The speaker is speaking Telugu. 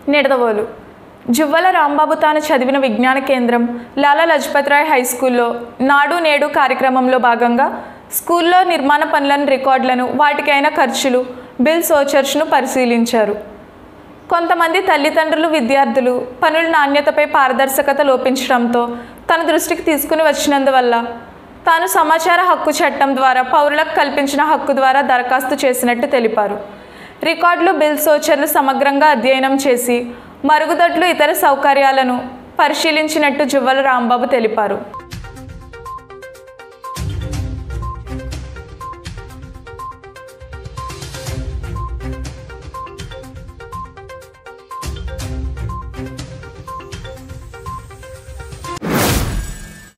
నిడదవోలు జువ్వల రాంబాబు తాను చదివిన విజ్ఞాన కేంద్రం లాలా లజపత్ రాయ్ హై స్కూల్లో నాడు నేడు కార్యక్రమంలో భాగంగా స్కూల్లో నిర్మాణ పనులను రికార్డులను వాటికైన ఖర్చులు బిల్ సోచర్స్ను పరిశీలించారు కొంతమంది తల్లిదండ్రులు విద్యార్థులు పనుల నాణ్యతపై పారదర్శకత లోపించడంతో తన దృష్టికి తీసుకుని వచ్చినందువల్ల తాను సమాచార హక్కు చట్టం ద్వారా పౌరులకు కల్పించిన హక్కు ద్వారా దరఖాస్తు చేసినట్టు తెలిపారు రికార్డులు బిల్ సోచర్లు సమగ్రంగా అధ్యయనం చేసి మరుగుదొడ్లు ఇతర సౌకర్యాలను పరిశీలించినట్టు జువ్వల రాంబాబు తెలిపారు